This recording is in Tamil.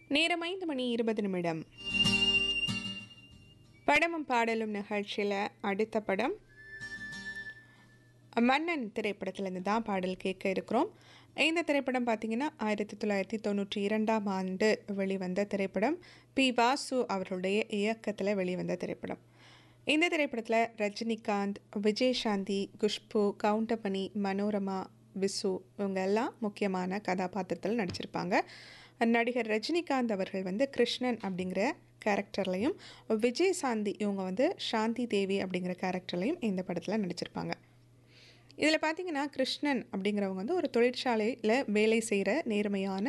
நேரம் ஐந்து மணி இருபது நிமிடம் படமும் பாடலும் நிகழ்ச்சியில் அடுத்த படம் மன்னன் திரைப்படத்திலேருந்து தான் பாடல் கேட்க இருக்கிறோம் இந்த திரைப்படம் பார்த்தீங்கன்னா ஆயிரத்தி தொள்ளாயிரத்தி தொண்ணூற்றி இரண்டாம் ஆண்டு வெளிவந்த திரைப்படம் பி வாசு அவர்களுடைய இயக்கத்தில் வெளிவந்த திரைப்படம் இந்த திரைப்படத்தில் ரஜினிகாந்த் விஜயசாந்தி குஷ்பு கவுண்டமணி மனோரமா விசு இவங்க எல்லாம் முக்கியமான கதாபாத்திரத்தில் நடிச்சிருப்பாங்க நடிகர் ரஜினிகாந்த் அவர்கள் வந்து கிருஷ்ணன் அப்படிங்கிற கேரக்டர்லையும் விஜயசாந்தி இவங்க வந்து சாந்தி தேவி அப்படிங்கிற கேரக்டர்லையும் இந்த படத்தில் நடிச்சிருப்பாங்க இதில் பார்த்தீங்கன்னா கிருஷ்ணன் அப்படிங்கிறவங்க வந்து ஒரு தொழிற்சாலையில் வேலை செய்கிற நேர்மையான